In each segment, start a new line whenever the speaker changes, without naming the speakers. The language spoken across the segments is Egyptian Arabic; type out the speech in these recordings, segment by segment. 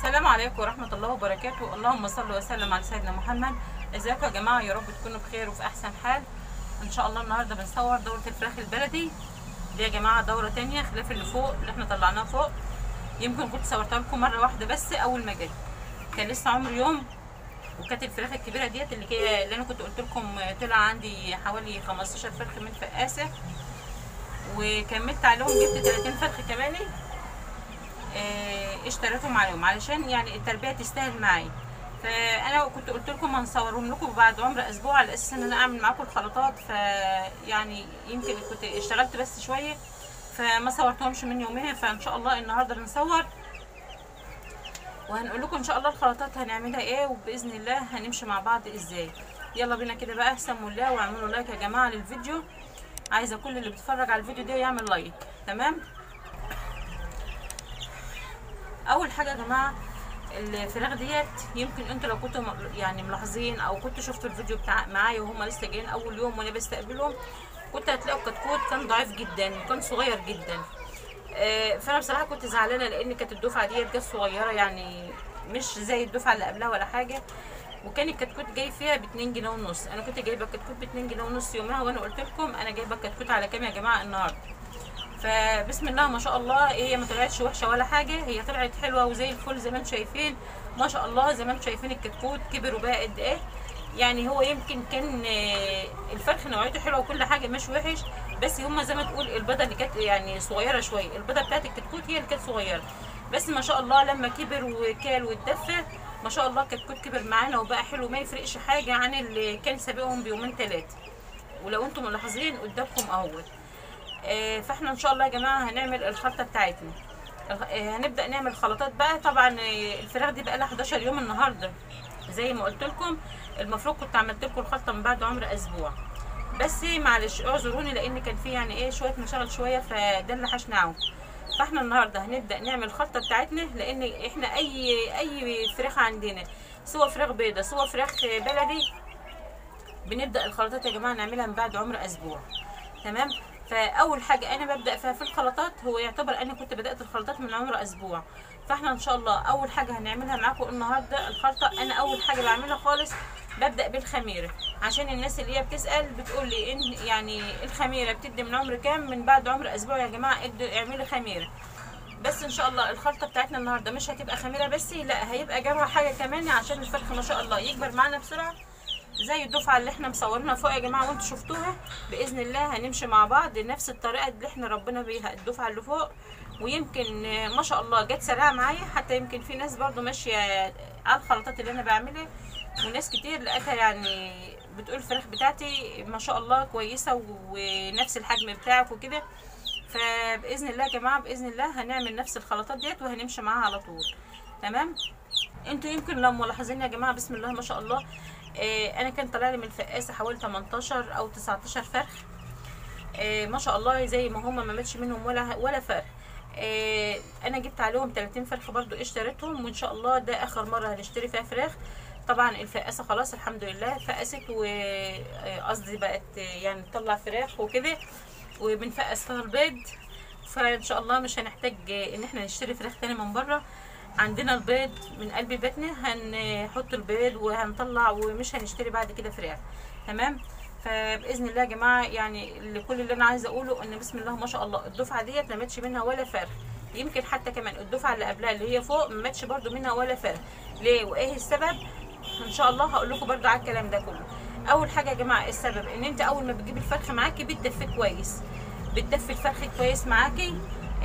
السلام عليكم ورحمة الله وبركاته اللهم صل وسلم على سيدنا محمد ازيكم يا جماعة يا رب تكونوا بخير وفي أحسن حال إن شاء الله النهاردة بنصور دورة الفراخ البلدي دي يا جماعة دورة تانية خلاف اللي فوق اللي احنا طلعناها فوق يمكن كنت صورتها لكم مرة واحدة بس أول ما جيت كان لسه عمري يوم وكانت الفراخ الكبيرة ديت اللي هي اللي أنا كنت قلت لكم طلع عندي حوالي 15 فرخ من فقاسة وكملت عليهم جبت 30 فرخ كمان آه، اشتريتهم عليهم علشان يعني التربيه تستاهل معايا فانا كنت قلت لكم هنصورهم لكم بعد عمر اسبوع على اساس ان انا اعمل معاكم الخلطات فيعني يمكن كنت اشتغلت بس شويه فما صورتهمش من يومين فان شاء الله النهارده بنصور وهنقول لكم ان شاء الله الخلطات هنعملها ايه وباذن الله هنمشي مع بعض ازاي يلا بينا كده بقى سموا الله واعملوا لايك يا جماعه للفيديو عايزه كل اللي بيتفرج على الفيديو ده يعمل لايك تمام اول حاجه يا جماعه الفراخ ديت يمكن انتوا لو كنتوا يعني ملاحظين او كنتوا شفتوا الفيديو بتاع معايا وهم لسه جايين اول يوم وانا بستقبلهم كنت هتلاقوا الكتكوت كان ضعيف جدا كان صغير جدا آه، فانا بصراحه كنت زعلانه لان كانت الدفعه ديت جت صغيره يعني مش زي الدفعه اللي قبلها ولا حاجه وكان الكتكوت جاي فيها ب 2 جنيه ونص انا كنت جايبه الكتكوت ب 2 جنيه ونص يومها وانا قلت لكم انا جايبه الكتكوت على كام يا جماعه النهارده فبسم الله ما شاء الله هي ما طلعتش وحشه ولا حاجه هي طلعت حلوه وزي الفل زي ما انتم شايفين ما شاء الله زي ما انتم شايفين الكتكوت كبر وبقى قد ايه يعني هو يمكن كان آه، الفرخ نوعيته حلوه وكل حاجه مش وحش بس هما زي ما تقول البيضه اللي كانت يعني صغيره شويه البيضه بتاعت الكتكوت هي اللي كانت صغيره بس ما شاء الله لما كبر وكال واتدفى ما شاء الله الكتكوت كبر معانا وبقى حلو ما يفرقش حاجه عن اللي كان سابقهم بيومين ثلاثه ولو انتم ملاحظين قدامكم اهوت آه، فاحنا ان شاء الله يا جماعه هنعمل الخلطه بتاعتنا الخ- آه، هنبدا نعمل خلطات بقى طبعا آه، الفراخ دي بقى لها 11 يوم النهارده زي ما قلت لكم المفروض كنت عملت لكم الخلطه من بعد عمر اسبوع بس معلش اعذروني لان كان في يعني ايه شويه مشاغل شويه فده اللي حشناهم فاحنا النهارده هنبدا نعمل الخلطه بتاعتنا لان احنا اي اي فراخ عندنا سواء فراخ بيضه سواء فراخ بلدي بنبدا الخلطات يا جماعه نعملها من بعد عمر اسبوع تمام فاول حاجه انا ببدا فيها في الخلطات هو يعتبر انا كنت بدات الخلطات من عمر اسبوع فاحنا ان شاء الله اول حاجه هنعملها معاكم النهارده الخلطه انا اول حاجه بعملها خالص ببدا بالخميره عشان الناس اللي هي بتسال بتقول لي ان يعني الخميره بتدي من عمر كام من بعد عمر اسبوع يا جماعه ادوا اعملي خميره بس ان شاء الله الخلطه بتاعتنا النهارده مش هتبقى خميره بس لا هيبقى جنبها حاجه كمان عشان الفرخ ما شاء الله يكبر معانا بسرعه زي الدفعه اللي احنا مصورينها فوق يا جماعه وانتوا شفتوها باذن الله هنمشي مع بعض نفس الطريقه اللي احنا ربنا بيها الدفعه اللي فوق ويمكن آه، ما شاء الله جت سريعه معايا حتى يمكن في ناس برضو ماشيه على الخلطات اللي انا بعملها وناس كتير لقيتها يعني بتقول الفراخ بتاعتي ما شاء الله كويسه ونفس الحجم بتاعك وكده فباذن الله يا جماعه باذن الله هنعمل نفس الخلطات ديت وهنمشي معاها على طول تمام انتوا يمكن لو ملاحظين يا جماعه بسم الله ما شاء الله آه انا كان طالع لي من الفقاسه حوالي 18 او 19 فرخ آه ما شاء الله زي ما هم ما ماتش منهم ولا ولا فرخ آه انا جبت عليهم 30 فرخ برضو اشتريتهم وان شاء الله ده اخر مره هنشتري فيها فراخ طبعا الفقاسه خلاص الحمد لله فقست وقصدي بقت آه، يعني تطلع فراخ وكده وبنفقس فيها البيض فان شاء الله مش هنحتاج آه، ان احنا نشتري فراخ تاني من بره عندنا البيض من قلب بيتنا هنحط البيض وهنطلع ومش هنشتري بعد كده فراخ تمام فباذن الله يا جماعه يعني اللي كل اللي انا عايزه اقوله ان بسم الله ما شاء الله الدفعه ديت ما ماتش منها ولا فرخ يمكن حتى كمان الدفعه اللي قبلها اللي هي فوق ما ماتش برده منها ولا فرخ ليه وايه السبب ان شاء الله هقول لكم برده على الكلام ده كله اول حاجه يا جماعه السبب ان انت اول ما بتجيب الفرخ معاكي بتدفيه كويس بتدفي الفرخ كويس معاكي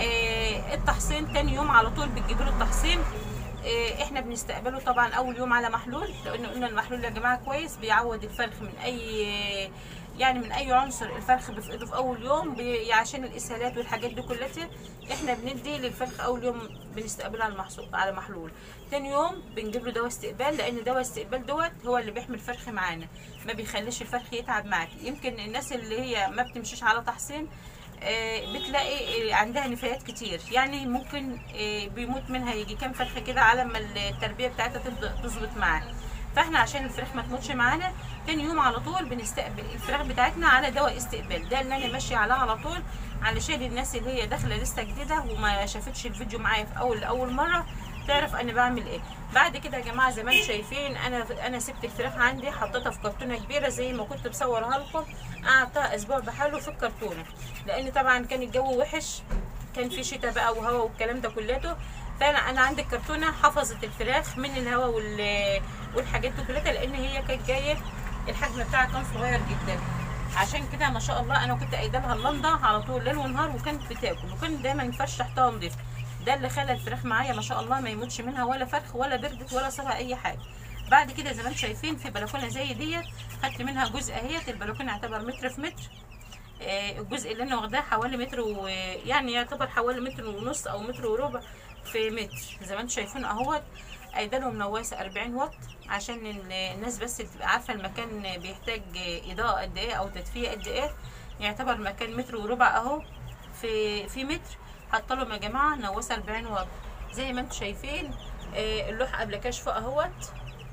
آه التحصين تاني يوم على طول بتجيبي له التحصين آه احنا بنستقبله طبعا اول يوم على محلول لان قلنا المحلول يا جماعه كويس بيعوض الفرخ من اي يعني من اي عنصر الفرخ بيفقده في اول يوم بي عشان الاسهالات والحاجات دي كلها احنا بندي للفرخ اول يوم بنستقبله على المحصول على محلول تاني يوم بنجيب له دواء استقبال لان دواء استقبال دوت هو اللي بيحمي الفرخ معانا ما بيخليش الفرخ يتعب معاك يمكن الناس اللي هي ما بتمشيش على تحصين آه، بتلاقي آه، عندها نفايات كتير يعني ممكن آه، بيموت منها يجي كام فرخه كده على ما التربيه بتاعتها تبدا تظبط معاه فاحنا عشان الفراخ ما تموتش معانا تاني يوم على طول بنستقبل الفراخ بتاعتنا على دواء استقبال ده اللي انا ماشيه عليه على طول علشان الناس اللي هي داخله لسه جديده وما شافتش الفيديو معايا في اول اول مره تعرف انا بعمل ايه بعد كده يا جماعه زي ما انتم شايفين انا انا سبت الفراخ عندي حطيتها في كرتونه كبيره زي ما كنت مصورها لكم قعدتها اسبوع بحاله في الكرتونه لان طبعا كان الجو وحش كان في شتاء بقى وهواء والكلام ده كلته فانا انا عندي الكرتونه حفظت الفراخ من الهواء وال- والحاجات دي كلها لان هي كانت جايه الحجم بتاعها كان صغير جدا عشان كده ما شاء الله انا كنت قايده لها اللندا على طول ليل ونهار وكانت بتاكل وكان دايما الفرش تحتها نضيف ده اللي خلى الفراخ معايا ما شاء الله ما يموتش منها ولا فرخ ولا بردت ولا صار اي حاجه بعد كده زي ما انتم شايفين في بلكونه زي ديت خدت منها جزء اهيت البلكونه يعتبر متر في متر آه، الجزء اللي انا واخداه حوالي متر و... يعني يعتبر حوالي متر ونص او متر وربع في متر زي ما انتم شايفين اهوت ايدالهم نواسه 40 واط عشان ال- الناس بس تبقى عارفه المكان بيحتاج اضاءه قد ايه او تدفئه قد ايه يعتبر مكان متر وربع اهو في في متر حاطه لهم يا جماعه نواسه 40 واط زي ما انتم شايفين آه، اللوح قبل كشفه اهوت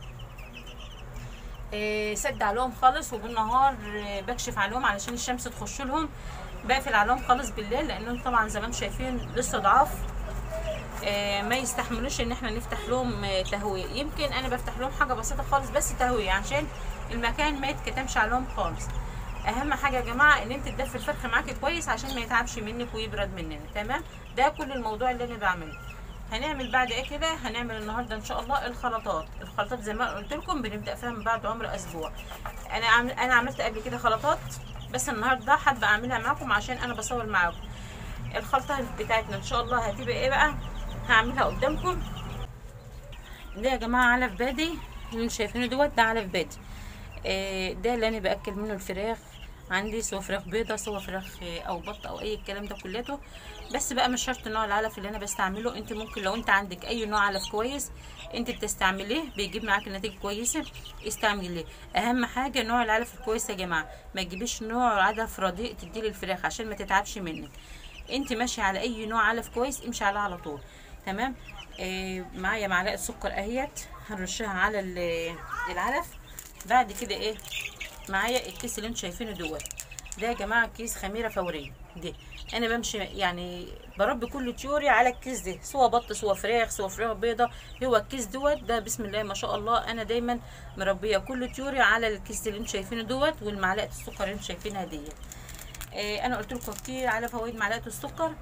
آه، سد عليهم خالص وبالنهار آه، بكشف عليهم علشان الشمس تخش لهم بقفل عليهم خالص بالليل لانهم طبعا زي ما انتم شايفين لسه ضعاف آه، ما يستحملوش ان احنا نفتح لهم آه، تهويه يمكن انا بفتح لهم حاجه بسيطه خالص بس تهويه عشان المكان ما يتكتمش عليهم خالص اهم حاجه يا جماعه ان انت تدفي الفرخ معاكي كويس عشان ما يتعبش منك ويبرد مننا تمام ده كل الموضوع اللي انا بعمله هنعمل بعد ايه كده هنعمل النهارده ان شاء الله الخلطات الخلطات زي ما قلت لكم بنبدا فيها من بعد عمر اسبوع انا عمل انا عملت قبل كده خلطات بس النهارده حابه اعملها معاكم عشان انا بصور معاكم الخلطه بتاعتنا ان شاء الله هتبقى ايه بقى هعملها قدامكم ده يا جماعه علف بادي اللي انتوا شايفينه دوت ده علف بادي آه، ده اللي انا باكل منه الفراخ عندي سواء فراخ بيضة سواء فراخ آه، او بط او اي الكلام ده كلته بس بقى مش شرط نوع العلف اللي انا بستعمله انت ممكن لو انت عندك اي نوع علف كويس انت بتستعمليه بيجيب معاك نتيجه كويسه استعمليه اهم حاجه نوع العلف الكويس يا جماعه ما تجيبيش نوع علف رديء تديه للفراخ عشان ما تتعبش منك انت ماشي على اي نوع علف كويس امشي عليه على طول تمام آه معايا معلقه سكر اهيت هنرشها على ال- العلف بعد كده ايه معايا الكيس اللي انتوا شايفينه دوت ده يا جماعه كيس خميره فوريه دي انا بمشي يعني بربي كل طيوري على الكيس ده سواء بط سواء فراخ سواء فراخ بيضه هو الكيس دوت ده بسم الله ما شاء الله انا دايما مربيه كل طيوري على الكيس اللي انتوا شايفينه دوت والمعلقه السكر اللي انتوا شايفينها ديت آه انا قلت لكم كتير على فوائد معلقه السكر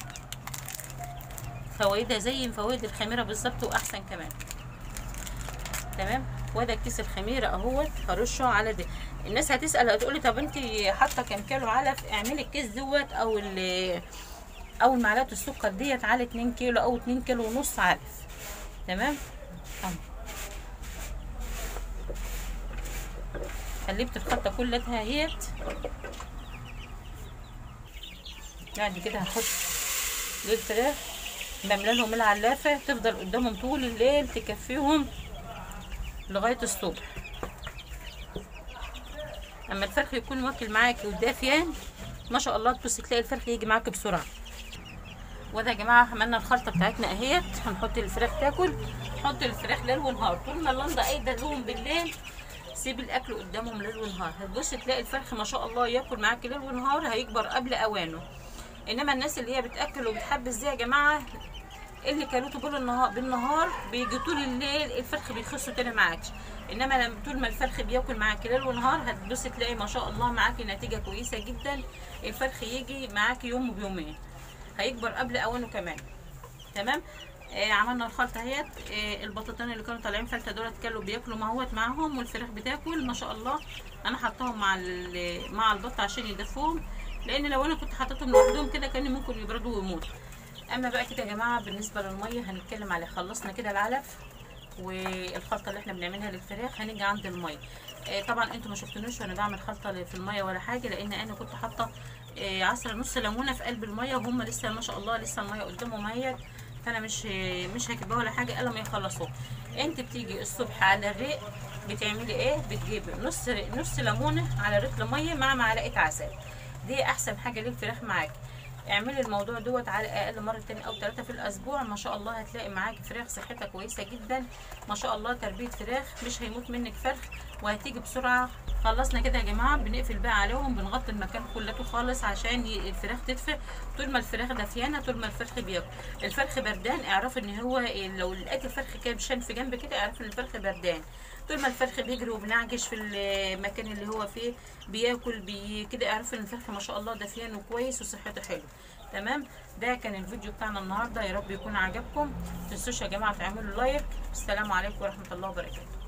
فوائدها زي فوائد الخميره بالظبط واحسن كمان تمام وده كيس الخميره اهوت هرشه على ده الناس هتسال هتقولي طب انت حاطه كام كيلو علف اعملي الكيس دوت او ال او معلقه السكر ديت على 2 كيلو او 2 كيلو ونص علف تمام اهو قلبت الخلطه كلها اهيت بعد كده هحط للفراخ بملى لهم العلافه تفضل قدامهم طول الليل تكفيهم لغايه الصبح اما الفرخ يكون واكل معاكي ودافيان ما شاء الله تبصي تلاقي الفرخ يجي معاكي بسرعه وده يا جماعه عملنا الخلطه بتاعتنا اهيت هنحط الفراخ تاكل نحط الفراخ ليل ونهار طول ما اللندا قايده لهم بالليل سيب الاكل قدامهم ليل ونهار هتبص تلاقي الفرخ ما شاء الله ياكل معاكي ليل ونهار هيكبر قبل اوانه انما الناس اللي هي بتاكل وبتحبس دي يا جماعه اللي كلوته طول النهار بالنهار بيجي طول الليل الفرخ بيخسوا تاني معاكش انما لما طول ما الفرخ بياكل معاكي ليل ونهار هتبص تلاقي ما شاء الله معاكي نتيجه كويسه جدا الفرخ يجي معاكي يوم وبيومين هيكبر قبل اوانه كمان تمام آه عملنا الخلطه اهيت آه البطاطين اللي كانوا طالعين فلته دولت كانوا بياكلوا ماهوت معاهم والفراخ بتاكل ما شاء الله انا حطاهم مع ال- مع البط عشان يدفوهم لان لو انا كنت حطيتهم لوحدهم كده كان ممكن يبردوا ويموتوا اما بقى كده يا جماعه بالنسبه للميه هنتكلم عليه خلصنا كده العلف والخلطه اللي احنا بنعملها للفراخ هنيجي عند الميه آه طبعا انتوا ما شفتونيش وانا بعمل خلطه في الميه ولا حاجه لان انا كنت حاطه آه عصره نص ليمونه في قلب الميه وهم لسه ما شاء الله لسه الميه قدامهم اهيت فانا مش مش هكبها ولا حاجه الا ما يخلصوا انت بتيجي الصبح على الريق بتعملي ايه بتجيبي نص نص ليمونه على رتل ميه مع معلقه عسل دي احسن حاجه للفراخ معاكي اعملي الموضوع دوت على الاقل مرتين او ثلاثه في الاسبوع ما شاء الله هتلاقي معاكي فراخ صحتها كويسه جدا ما شاء الله تربيه فراخ مش هيموت منك فرخ وهتيجي بسرعه خلصنا كده يا جماعه بنقفل بقى عليهم بنغطي المكان كلته خالص عشان ي- الفراخ تدفى طول ما الفراخ دافيانه طول ما الفرخ بياكل الفرخ بردان اعرف ان هو إيه، لو لقيت الفرخ كابشان في جنب كده اعرف ان الفرخ بردان طول ما الفرخ بيجري وبنعجش في المكان اللي هو فيه بياكل بي كده اعرف ان الفرخ ما شاء الله دافيان وكويس وصحته حلوه تمام ده كان الفيديو بتاعنا النهارده يا رب يكون عجبكم متنسوش يا جماعه تعملوا لايك السلام عليكم ورحمه الله وبركاته